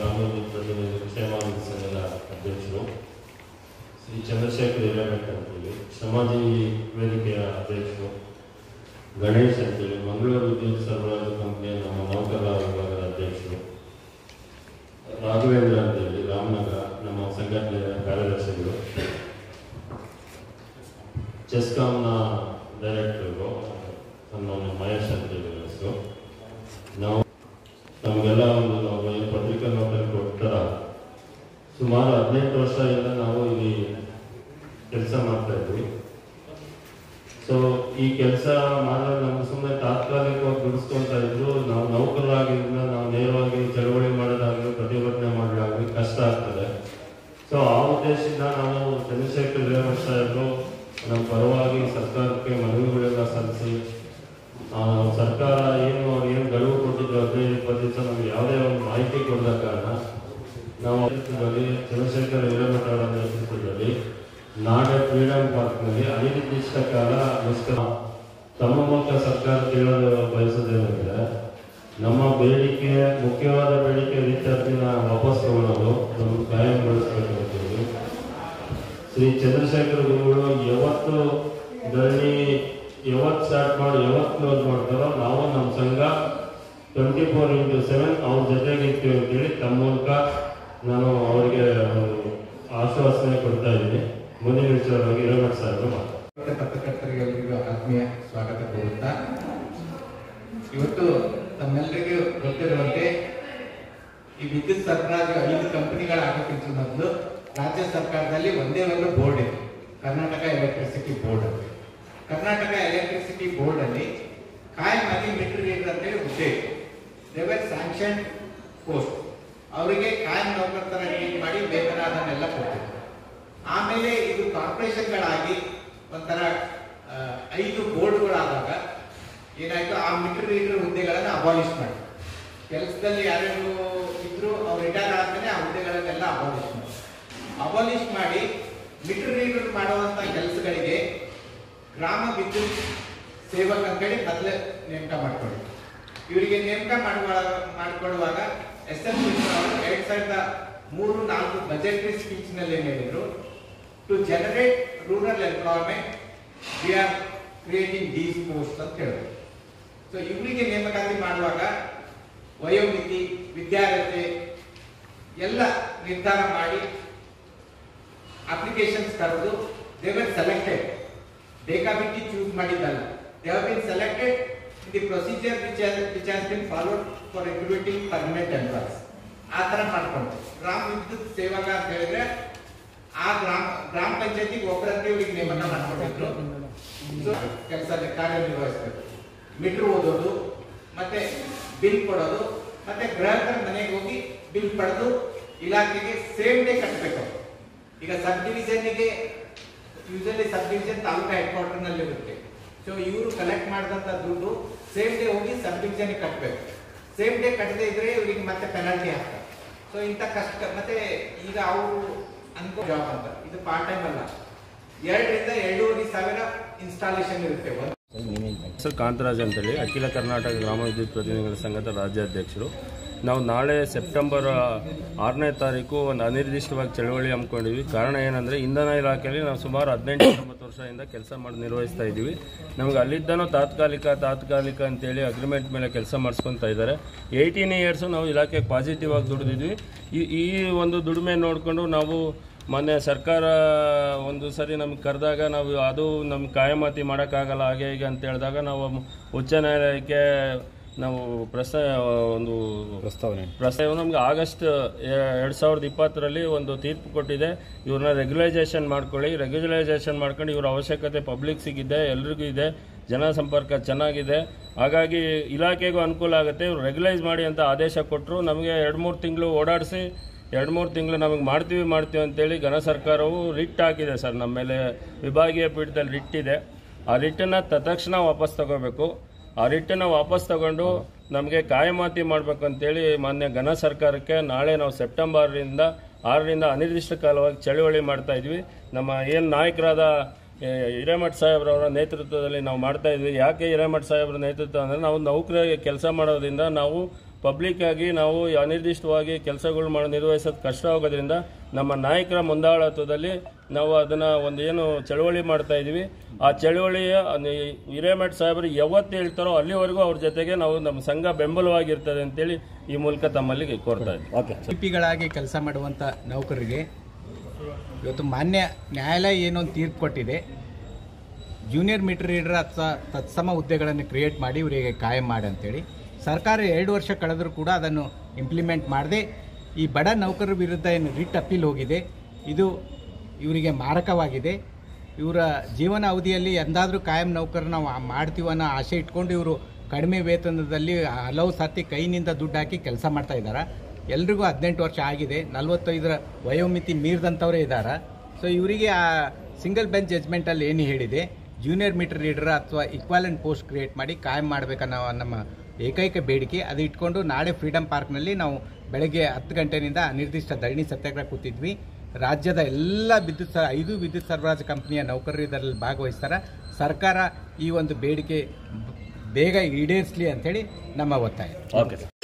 ಗ್ರಾಮೀಣ ಪ್ರತಿನಿಧಿ ಕ್ಷೇಮಾಭಿವೃದ್ಧಿ ಸಂಘದ ಅಧ್ಯಕ್ಷರು ಶ್ರೀ ಚಂದ್ರಶೇಖರ್ ಹಿರೇಮಠ ಅಂತೇಳಿ ಶ್ರಮಜೀವಿ ವೇದಿಕೆಯ ಅಧ್ಯಕ್ಷರು ಗಣೇಶ್ ಅಂತೇಳಿ ಮಂಗಳೂರು ವಿದ್ಯುತ್ ಸರಬರಾಜು ಕಂಪನಿಯ ನಮ್ಮ ನೌಕರರ ವಿಭಾಗದ ಅಧ್ಯಕ್ಷರು ರಾಘವೇಂದ್ರ ಅಂತೇಳಿ ರಾಮನಗರ ನಮ್ಮ ಸಂಘಟನೆಯ ಕಾರ್ಯದರ್ಶಿಗಳು ಚೆಸ್ಕಾಂನ ಡೈರೆಕ್ಟರ್ಗಳು ಸನ್ಮಾನ್ಯ ಮಹೇಶ್ ಅಂತೇಳಿ ಹೆಸರು ನಾವು ನಮಗೆಲ್ಲ ಒಂದು ನಾವು ಏನು ಪತ್ರಿಕಾ ನೋಟಲ್ಲಿ ಕೊಟ್ಟಾರ ಸುಮಾರು ಹದಿನೆಂಟು ವರ್ಷದಿಂದ ನಾವು ಇಲ್ಲಿ ಕೆಲಸ ಮಾಡ್ತಾ ಇದ್ವಿ ಸೊ ಈ ಕೆಲಸ ಮಾಡಿದ್ರೆ ನಮ್ಗೆ ಸುಮ್ಮನೆ ತಾತ್ಕಾಲಿಕವಾಗಿ ದುಡಿಸ್ಕೊಂತ ಇದ್ರು ನಾವು ನೌಕರರಾಗಿದ್ದರಿಂದ ನಾವು ನೇರವಾಗಿ ಚಳವಳಿ ಮಾಡೋದಾಗಲಿ ಪ್ರತಿಭಟನೆ ಮಾಡೋದಾಗಲಿ ಕಷ್ಟ ಆಗ್ತದೆ ಸೊ ಆ ಉದ್ದೇಶದಿಂದ ನಾವು ಚಂದ್ರಶೇಖರ್ ಹಿರೇಮಠ ಸಾಹೇಬರು ನಮ್ಮ ಪರವಾಗಿ ಸರ್ಕಾರಕ್ಕೆ ಮನವಿಗಳೆಲ್ಲ ಸಲ್ಲಿಸಿ ಆ, ಸರ್ಕಾರ ಏನು ಅವ್ರು ಏನು ಗಡುವು ಕೊಟ್ಟಿದ್ರು ಹದಿನೈದು ಇಪ್ಪತ್ತು ದಿವಸ ನಮ್ಗೆ ಯಾವುದೇ ಒಂದು ಮಾಹಿತಿ ಕೊಡದ ಕಾರಣ ನಾವು ನೇತೃತ್ವದಲ್ಲಿ ಚಂದ್ರಶೇಖರ್ ಹಿರೇಮಠ ಅವರ ನೇತೃತ್ವದಲ್ಲಿ ನಾಡ ಫ್ರೀಡಂ ಪಾರ್ಕ್ನಲ್ಲಿ ಅನಿರ್ದಿಷ್ಟ ಕಾಲ ಮುಷ್ಕರ ತಮ್ಮ ಮೂಲಕ ಸರ್ಕಾರ ಕೇಳಲು ಬಯಸೋದೇನೆಂದರೆ ನಮ್ಮ ಬೇಡಿಕೆ ಮುಖ್ಯವಾದ ಬೇಡಿಕೆ ರೀತ್ಯಾರ್ಥಿನ ವಾಪಸ್ ತಗೊಳ್ಳೋದು ನಮ್ಮ ಕಾಯಂಗೊಳಿಸಬೇಕು ಅಂತೇಳಿ ಶ್ರೀ ಚಂದ್ರಶೇಖರ್ ಗುರುಗಳು ಯಾವತ್ತು ಧರಣಿ ಯಾವತ್ತು ಸ್ಟಾರ್ಟ್ ಮಾಡಿ ಯಾವತ್ತು ಕ್ಲೋಸ್ ಮಾಡ್ತಾರೋ ನಾವು ನಮ್ಮ ಸಂಘ ಟ್ವೆಂಟಿ ಫೋರ್ ಇಂಟು ಸೆವೆನ್ ಅವ್ರ ಜೊತೆಗೆ ಇರ್ತೀವಿ ಅಂತೇಳಿ ತಮ್ಮ ಮೂಲಕ ನಾನು ಅವರಿಗೆ ಒಂದು ಆಶ್ವಾಸನೆ ಕೊಡ್ತಾ ಇದ್ದೀನಿ ಮುಂದಿನ ವಿಚಾರವಾಗಿ ಹಿರೇಮಠ ಸಾಹೇಬರು ಮಾತಾಡ್ತಾರೆ ಪತ್ರಕರ್ತರಿಗೆ ಎಲ್ಲರಿಗೂ ಆತ್ಮೀಯ ಸ್ವಾಗತ ಕೋರುತ್ತಾ ಇವತ್ತು ತಮ್ಮೆಲ್ಲರಿಗೂ ಗೊತ್ತಿರುವಂತೆ ಈ ವಿದ್ಯುತ್ ಸರಬರಾಜು ಐದು ಕಂಪನಿಗಳಾಗೋಕ್ಕಿಂತ ಮೊದಲು ರಾಜ್ಯ ಸರ್ಕಾರದಲ್ಲಿ ಒಂದೇ ಒಂದು ಬೋರ್ಡ್ ಇದೆ ಕರ್ನಾಟಕ ಎಲೆಕ್ಟ್ರಿಸಿಟಿ ಬೋರ್ಡ್ ಅಂತ ಕರ್ನಾಟಕ ಎಲೆಕ್ಟ್ರಿಸಿಟಿ ಬೋರ್ಡ್ ಅಲ್ಲಿ ಕಾಯಂ ಆಗಿ ಮೀಟರ್ ರೀಡರ್ ಅಂತೇಳಿ ಹುದ್ದೆ ಇದೆ ದೇವರ್ ಸ್ಯಾಂಕ್ಷನ್ ಪೋಸ್ಟ್ ಅವರಿಗೆ ಕಾಯಂ ನೌಕರ ತರ ಟ್ರೀಟ್ ಮಾಡಿ ವೇತನ ಅದನ್ನೆಲ್ಲ ಕೊಡ್ತಿದ್ರು ಆಮೇಲೆ ಇದು ಕಾರ್ಪೊರೇಷನ್ಗಳಾಗಿ ಒಂಥರ ಆ, ಐದು ಬೋರ್ಡ್ಗಳಾದಾಗ ಏನಾಯ್ತು ಆ ಮೀಟರ್ ರೀಡರ್ ಹುದ್ದೆಗಳನ್ನು ಅಬಾಲಿಷ್ ಮಾಡಿ ಕೆಲಸದಲ್ಲಿ ಯಾರ್ಯಾರು ಇದ್ರು ಅವ್ರು ರಿಟೈರ್ ಆದ್ಮೇಲೆ ಆ ಹುದ್ದೆಗಳನ್ನೆಲ್ಲ ಅಬಾಲಿಷ್ ಮಾಡಿ ಅಬಾಲಿಷ್ ಮಾಡಿ ಮೀಟರ್ ರೀಡರ್ ಮಾಡುವಂತ ಕೆಲಸಗಳಿಗೆ ಗ್ರಾಮ ವಿದ್ಯುತ್ ಸೇವಕ ಅಂತೇಳಿ ಮೊದಲೇ ನೇಮಕ ಮಾಡ್ಕೊಳ್ಳಿ ಇವರಿಗೆ ನೇಮಕ ಮಾಡುವಾಗ ಮಾಡಿಕೊಳ್ಳುವಾಗ ಎಸ್ ಎಂ ಅವರು ಎರಡ್ ಸಾವಿರದ ಮೂರು ನಾಲ್ಕು ಬಜೆಟರಿ ಸ್ಪೀಚ್ ನಲ್ಲಿ ಏನ್ ಹೇಳಿದ್ರು to generate rural employment we are creating these post ಅಂತ ಹೇಳಿದ್ರು ಸೊ ಇವರಿಗೆ ನೇಮಕಾತಿ ಮಾಡುವಾಗ ವಯೋಮಿತಿ ವಿದ್ಯಾರ್ಹತೆ ಎಲ್ಲ ನಿರ್ಧಾರ ಮಾಡಿ ಅಪ್ಲಿಕೇಶನ್ಸ್ ಕರೆದು ದೇ ವರ್ ಸೆಲೆಕ್ಟೆಡ್ ಬೇಕಾಬಿಟ್ಟಿ ಚೂಸ್ ಮಾಡಿದ್ದಲ್ಲ they have been selected the procedure which which has been followed for recruiting permanent employees ಆ ತರ ಮಾಡ್ಕೊಂಡು ಗ್ರಾಮ ವಿದ್ಯುತ್ ಸೇವಕ ಅಂತ ಹೇಳಿದ್ರೆ ಆ ಗ್ರಾಮ ಗ್ರಾಮ ಪಂಚಾಯತಿಗೆ ಒಬ್ಬರಂತೆ ಇವರಿಗೆ ನೇಮಕ ಮಾಡ್ಕೊಂಡಿದ್ರು ಸೊ ಕೆಲಸ ಕಾರ್ಯನಿರ್ವಹಿಸಬೇಕು ಮೀಟರ್ ಓದೋದು ಮತ್ತೆ ಬಿಲ್ ಕೊಡೋದು ಮತ್ತೆ ಗ್ರಾಹಕರ ಮನೆಗೆ ಹೋಗಿ ಬಿಲ್ ಪಡೆದು ಇಲಾಖೆಗೆ ಸೇಮ್ ಡೇ ಕಟ್ಟಬೇಕು ಈಗ ಸಬ್ ಡಿವಿಷನ್ಗೆ usually sub division taluka head quarter ನಲ್ಲಿ ಇರುತ್ತೆ ಸೊ ಇವರು ಕಲೆಕ್ಟ್ ಮಾಡಿದಂತ ದುಡ್ಡು ಸೇಮ್ ಡೇ ಹೋಗಿ ಸಬ್ ಡಿವಿಷನ್ ಕಟ್ಟಬೇಕು ಸೇಮ್ ಡೇ ಕಟ್ಟದೇ ಇದ್ರೆ ಇವರಿಗೆ ಮತ್ತೆ ಪೆನಾಲ್ಟಿ ಹಾಕ್ತಾರೆ ಸೊ ಇಂಥ ಕಷ್ಟ ಮತ್ತೆ ಈಗ ಅವರು ಅನ್ಕೋ ಜಾಬ್ ಅಂತ ಇದು ಪಾರ್ಟ್ ಟೈಮ್ ಅಲ್ಲ ಎರಡರಿಂದ ಎರಡೂವರೆ ಸಾವಿರ ಇನ್ಸ್ಟಾಲೇಷನ್ ಇರುತ್ತೆ ಒಂದು ಹೆಸರು ಕಾಂತರಾಜ್ ಅಂತೇಳಿ ಅಖಿಲ ಕರ್ನಾಟಕ ಗ್ರಾಮ ವಿದ್ಯುತ್ ಪ್ರತಿನಿಧಿಗಳ ಸಂಘದ ರಾಜ್ಯಾಧ್ಯಕ್ಷರು ನಾವು ನಾಳೆ ಸೆಪ್ಟೆಂಬರ್ ಆರನೇ ತಾರೀಕು ಒಂದು ಅನಿರ್ದಿಷ್ಟವಾಗಿ ಚಳವಳಿ ಹಮ್ಮಿಕೊಂಡಿದ್ವಿ ಕಾರಣ ಏನಂದರೆ ಇಂಧನ ಇಲಾಖೆಯಲ್ಲಿ ನಾವು ಸುಮಾರು ಹದಿನೆಂಟು ಹತ್ತೊಂಬತ್ತು ವರ್ಷದಿಂದ ಕೆಲಸ ಮಾಡಿ ನಿರ್ವಹಿಸ್ತಾ ಇದ್ದೀವಿ ನಮ್ಗೆ ಅಲ್ಲಿದ್ದನೂ ತಾತ್ಕಾಲಿಕ ತಾತ್ಕಾಲಿಕ ಅಂತೇಳಿ ಅಗ್ರಿಮೆಂಟ್ ಮೇಲೆ ಕೆಲಸ ಮಾಡಿಸ್ಕೊತಾ ಇದ್ದಾರೆ ಏಯ್ಟೀನ್ ಇಯರ್ಸು ನಾವು ಇಲಾಖೆಗೆ ಪಾಸಿಟಿವ್ ಆಗಿ ದುಡಿದಿದ್ವಿ ಈ ಈ ಒಂದು ದುಡಿಮೆ ನೋಡಿಕೊಂಡು ನಾವು ಮೊನ್ನೆ ಸರ್ಕಾರ ಒಂದು ಸರಿ ನಮ್ಗೆ ಕರೆದಾಗ ನಾವು ಅದು ನಮ್ಗೆ ಕಾಯಮಾತಿ ಮಾಡೋಕ್ಕಾಗಲ್ಲ ಹಾಗೆ ಹೀಗೆ ಅಂತ ಹೇಳಿದಾಗ ನಾವು ಉಚ್ಚ ನ್ಯಾಯಾಲಯಕ್ಕೆ ನಾವು ಪ್ರಸ್ತ ಒಂದು ಪ್ರಸ್ತಾವನೆ ಪ್ರಸ್ತಾವ ನಮ್ಗೆ ಆಗಸ್ಟ್ ಎರಡು ಸಾವಿರದ ಇಪ್ಪತ್ತರಲ್ಲಿ ಒಂದು ತೀರ್ಪು ಕೊಟ್ಟಿದೆ ಇವ್ರನ್ನ ರೆಗ್ಯುಲೈಸೇಷನ್ ಮಾಡ್ಕೊಳ್ಳಿ ರೆಗ್ಯುಲೈಸೇಷನ್ ಮಾಡ್ಕೊಂಡು ಇವ್ರ ಅವಶ್ಯಕತೆ ಪಬ್ಲಿಕ್ಸಿಗಿದೆ ಎಲ್ರಿಗೂ ಇದೆ ಜನ ಸಂಪರ್ಕ ಚೆನ್ನಾಗಿದೆ ಹಾಗಾಗಿ ಇಲಾಖೆಗೂ ಅನುಕೂಲ ಆಗುತ್ತೆ ಇವ್ರು ರೆಗ್ಯುಲೈಸ್ ಮಾಡಿ ಅಂತ ಆದೇಶ ಕೊಟ್ಟರು ನಮಗೆ ಎರಡು ಮೂರು ತಿಂಗಳು ಓಡಾಡಿಸಿ ಎರಡು ಮೂರು ತಿಂಗಳು ನಮಗೆ ಮಾಡ್ತೀವಿ ಮಾಡ್ತೀವಿ ಅಂತೇಳಿ ಘನ ಸರ್ಕಾರವು ರಿಟ್ ಹಾಕಿದೆ ಸರ್ ನಮ್ಮ ಮೇಲೆ ವಿಭಾಗೀಯ ಪೀಠದಲ್ಲಿ ರಿಟ್ ಇದೆ ಆ ರಿಟ್ಟನ್ನು ತತ್ಕ್ಷಣ ವಾಪಸ್ ತಗೋಬೇಕು ಆ ರಿಟ್ಟನ್ನು ವಾಪಸ್ ತಗೊಂಡು ನಮಗೆ ಕಾಯಮಾತಿ ಮಾಡಬೇಕು ಅಂತೇಳಿ ಮಾನ್ಯ ಘನ ಸರ್ಕಾರಕ್ಕೆ ನಾಳೆ ನಾವು ಸೆಪ್ಟೆಂಬರಿಂದ ಆರರಿಂದ ಅನಿರ್ದಿಷ್ಟ ಕಾಲವಾಗಿ ಚಳುವಳಿ ಮಾಡ್ತಾ ಇದ್ವಿ ನಮ್ಮ ಏನು ನಾಯಕರಾದ ಏ, ಹಿರೇಮಠ ಸಾಹೇಬ್ರವರ ನೇತೃತ್ವದಲ್ಲಿ ನಾವು ಮಾಡ್ತಾ ಇದ್ವಿ ಯಾಕೆ ಹಿರೇಮಠ ಸಾಹೇಬ್ರ ನೇತೃತ್ವ ಅಂದರೆ ನಾವು ನೌಕರಿಗೆ ಕೆಲಸ ಮಾಡೋದ್ರಿಂದ ನಾವು ಪಬ್ಲಿಕ್ ಆಗಿ ನಾವು ಅನಿರ್ದಿಷ್ಟವಾಗಿ ಕೆಲಸಗಳು ಮಾಡಿ ನಿರ್ವಹಿಸೋದು ಕಷ್ಟ ಆಗೋದ್ರಿಂದ ನಮ್ಮ ನಾಯಕರ ಮುಂದಾಳತ್ವದಲ್ಲಿ ನಾವು ಅದನ್ನ ಒಂದು ಏನು ಚಳವಳಿ ಮಾಡ್ತಾ ಇದೀವಿ ಆ ಚಳವಳಿಯ ಅನ್- ಹಿರೇಮಠ ಸಾಹೇಬರು ಯಾವತ್ತು ಹೇಳ್ತಾರೋ ಅಲ್ಲಿವರೆಗೂ ಅವ್ರ ಜೊತೆಗೆ ನಾವು ನಮ್ಮ ಸಂಘ ಬೆಂಬಲವಾಗಿರ್ತದೆ ಅಂತೇಳಿ ಈ ಮೂಲಕ ತಮ್ಮಲ್ಲಿ ಕೋರ್ತಾ ಇದ್ದೀವಿ ಪಿಪಿಗಳಾಗಿ ಕೆಲಸ ಮಾಡುವಂಥ ನೌಕರರಿಗೆ ಇವತ್ತು ಮಾನ್ಯ ನ್ಯಾಯಾಲಯ ಏನೊಂದು ತೀರ್ಪು ಕೊಟ್ಟಿದೆ ಜೂನಿಯರ್ ಮೀಟರ್ ರೀಡರ್ ಅಥವಾ ತತ್ಸಮ ಹುದ್ದೆಗಳನ್ನು ಕ್ರಿಯೇಟ್ ಮಾಡಿ ಇವರಿಗೆ ಕಾಯಂ ಮಾಡಿ ಅಂತೇಳಿ ಸರ್ಕಾರ ಎರಡು ವರ್ಷ ಕಳೆದರೂ ಕೂಡ ಅದನ್ನು ಇಂಪ್ಲಿಮೆಂಟ್ ಮಾಡದೆ ಈ ಬಡ ನೌಕರರ ವಿರುದ್ಧ ಏನು ರಿಟ್ ಅಪೀಲ್ ಹೋಗಿದೆ ಇದು ಇವರಿಗೆ ಮಾರಕವಾಗಿದೆ ಇವರ ಜೀವನ ಅವಧಿಯಲ್ಲಿ ಎಂದಾದರೂ ಕಾಯಂ ನೌಕರನ್ನ ನಾವು ಮಾಡ್ತೀವಿ ಅನ್ನೋ ಆಸೆ ಇಟ್ಕೊಂಡು ಇವರು ಕಡಿಮೆ ವೇತನದಲ್ಲಿ ಹಲವು ಸರ್ತಿ ಕೈನಿಂದ ದುಡ್ಡು ಹಾಕಿ ಕೆಲಸ ಮಾಡ್ತಾ ಇದ್ದಾರೆ ಎಲ್ರಿಗೂ ಹದಿನೆಂಟು ವರ್ಷ ಆಗಿದೆ ನಲವತ್ತೈದರ ವಯೋಮಿತಿ ಮೀರಿದಂಥವರೇ ಇದ್ದಾರೆ ಸೊ ಇವರಿಗೆ ಆ ಸಿಂಗಲ್ ಬೆಂಚ್ ಜಜ್ಮೆಂಟಲ್ಲಿ ಏನು ಹೇಳಿದೆ ಜೂನಿಯರ್ ಮೀಟರ್ ರೀಡರ್ ಅಥವಾ ಇಕ್ವಾಲೆಂಟ್ ಪೋಸ್ಟ್ ಕ್ರಿಯೇಟ್ ಮಾಡಿ ಕಾಯಂ ಮಾಡಬೇಕನ್ನೋ ನಮ್ಮ ಏಕೈಕ ಬೇಡಿಕೆ ಅದು ಇಟ್ಕೊಂಡು ನಾಳೆ ಫ್ರೀಡಮ್ ಪಾರ್ಕ್ನಲ್ಲಿ ನಾವು ಬೆಳಗ್ಗೆ ಹತ್ತು ಗಂಟೆನಿಂದ ಅನಿರ್ದಿಷ್ಟ ಧರಣಿ ಸತ್ಯಾಗ್ರಹ ಕೂತಿದ್ವಿ ರಾಜ್ಯದ ಎಲ್ಲ ವಿದ್ಯುತ್ ಸ ಐದು ವಿದ್ಯುತ್ ಸರಬರಾಜು ಕಂಪನಿಯ ನೌಕರರು ಇದರಲ್ಲಿ ಭಾಗವಹಿಸ್ತಾರೆ ಸರ್ಕಾರ ಈ ಒಂದು ಬೇಡಿಕೆ ಬೇಗ ಈಡೇರಿಸಲಿ ಅಂತೇಳಿ ನಮ್ಮ ಒತ್ತಾಯ ಓಕೆ